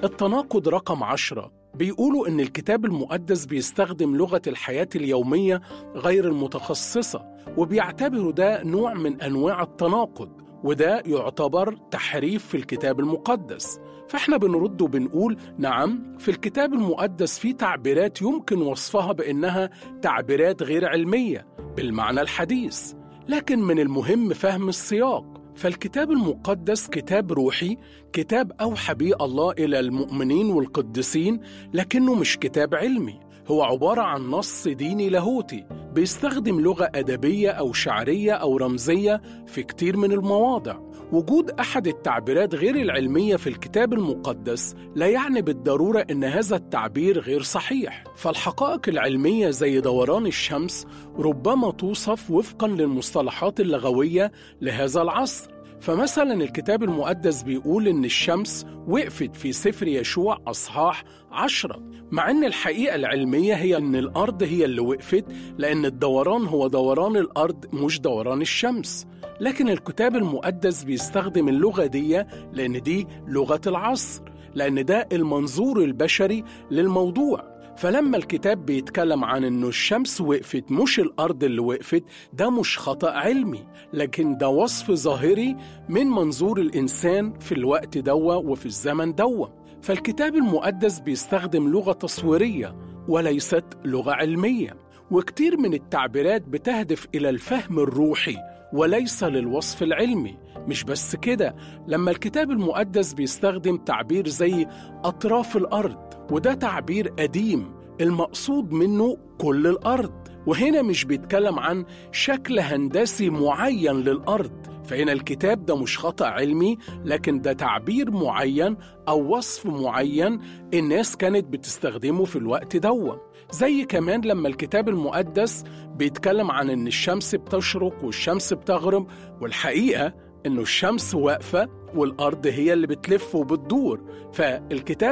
التناقض رقم عشرة بيقولوا إن الكتاب المقدس بيستخدم لغة الحياة اليومية غير المتخصصة وبيعتبروا ده نوع من أنواع التناقض وده يعتبر تحريف في الكتاب المقدس فاحنا بنرد وبنقول نعم في الكتاب المقدس في تعبيرات يمكن وصفها بانها تعبيرات غير علميه بالمعنى الحديث لكن من المهم فهم السياق فالكتاب المقدس كتاب روحي كتاب اوحى به الله الى المؤمنين والقديسين لكنه مش كتاب علمي هو عباره عن نص ديني لاهوتي بيستخدم لغه ادبيه او شعريه او رمزيه في كتير من المواضع وجود احد التعبيرات غير العلميه في الكتاب المقدس لا يعني بالضروره ان هذا التعبير غير صحيح فالحقائق العلميه زي دوران الشمس ربما توصف وفقا للمصطلحات اللغويه لهذا العصر فمثلا الكتاب المقدس بيقول إن الشمس وقفت في سفر يشوع أصحاح عشرة مع إن الحقيقة العلمية هي إن الأرض هي اللي وقفت لأن الدوران هو دوران الأرض مش دوران الشمس لكن الكتاب المقدس بيستخدم اللغة دي لأن دي لغة العصر لأن ده المنظور البشري للموضوع فلما الكتاب بيتكلم عن انه الشمس وقفت مش الارض اللي وقفت ده مش خطا علمي لكن ده وصف ظاهري من منظور الانسان في الوقت دوا وفي الزمن دوا فالكتاب المقدس بيستخدم لغه تصويريه وليست لغه علميه وكتير من التعبيرات بتهدف الى الفهم الروحي وليس للوصف العلمي مش بس كده لما الكتاب المقدس بيستخدم تعبير زي اطراف الارض وده تعبير قديم المقصود منه كل الارض وهنا مش بيتكلم عن شكل هندسي معين للارض فهنا الكتاب ده مش خطأ علمي لكن ده تعبير معين أو وصف معين الناس كانت بتستخدمه في الوقت دوا زي كمان لما الكتاب المقدس بيتكلم عن إن الشمس بتشرق والشمس بتغرب والحقيقة إنه الشمس واقفة والأرض هي اللي بتلف وبتدور فالكتاب